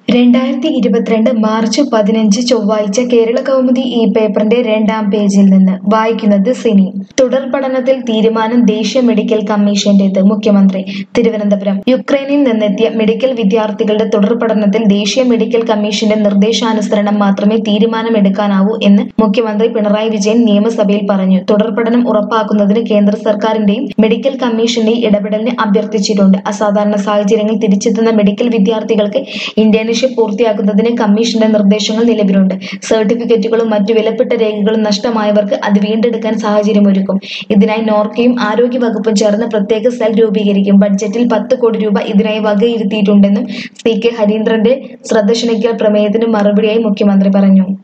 രണ്ടായിരത്തി ഇരുപത്തിരണ്ട് മാർച്ച് പതിനഞ്ച് ചൊവ്വാഴ്ച കേരള കൗമുദി ഈ പേപ്പറിന്റെ രണ്ടാം പേജിൽ നിന്ന് വായിക്കുന്നത് സിനി തുടർ പഠനത്തിൽ തീരുമാനം ദേശീയ മെഡിക്കൽ കമ്മീഷന്റേത് മുഖ്യമന്ത്രി തിരുവനന്തപുരം യുക്രൈനിൽ നിന്നെത്തിയ മെഡിക്കൽ വിദ്യാർത്ഥികളുടെ തുടർ പഠനത്തിൽ ദേശീയ മെഡിക്കൽ കമ്മീഷന്റെ നിർദ്ദേശാനുസരണം മാത്രമേ തീരുമാനമെടുക്കാനാവൂ എന്ന് മുഖ്യമന്ത്രി പിണറായി വിജയൻ നിയമസഭയിൽ പറഞ്ഞു തുടർ പഠനം ഉറപ്പാക്കുന്നതിന് കേന്ദ്ര സർക്കാരിന്റെയും മെഡിക്കൽ കമ്മീഷന്റെയും ഇടപെടലിന് അഭ്യർത്ഥിച്ചിട്ടുണ്ട് അസാധാരണ സാഹചര്യങ്ങളിൽ തിരിച്ചെത്തുന്ന മെഡിക്കൽ വിദ്യാർത്ഥികൾക്ക് ഇന്റേൺഷിപ്പ് പൂർത്തിയാക്കുന്നതിന് കമ്മീഷന്റെ നിർദ്ദേശങ്ങൾ നിലവിലുണ്ട് സർട്ടിഫിക്കറ്റുകളും മറ്റു വിലപ്പെട്ട രേഖകളും നഷ്ടമായവർക്ക് അത് വീണ്ടെടുക്കാൻ സാഹചര്യമൊരുക്കും ഇതിനായി നോർക്കയും ആരോഗ്യ വകുപ്പും ചേർന്ന് പ്രത്യേക സെൽ രൂപീകരിക്കും ബഡ്ജറ്റിൽ പത്ത് കോടി രൂപ ഇതിനായി വകയിരുത്തിയിട്ടുണ്ടെന്നും സി കെ ഹരീന്ദ്രന്റെ ശ്രദ്ധ ക്ഷണിക്കൽ പ്രമേയത്തിന് മറുപടിയായി മുഖ്യമന്ത്രി പറഞ്ഞു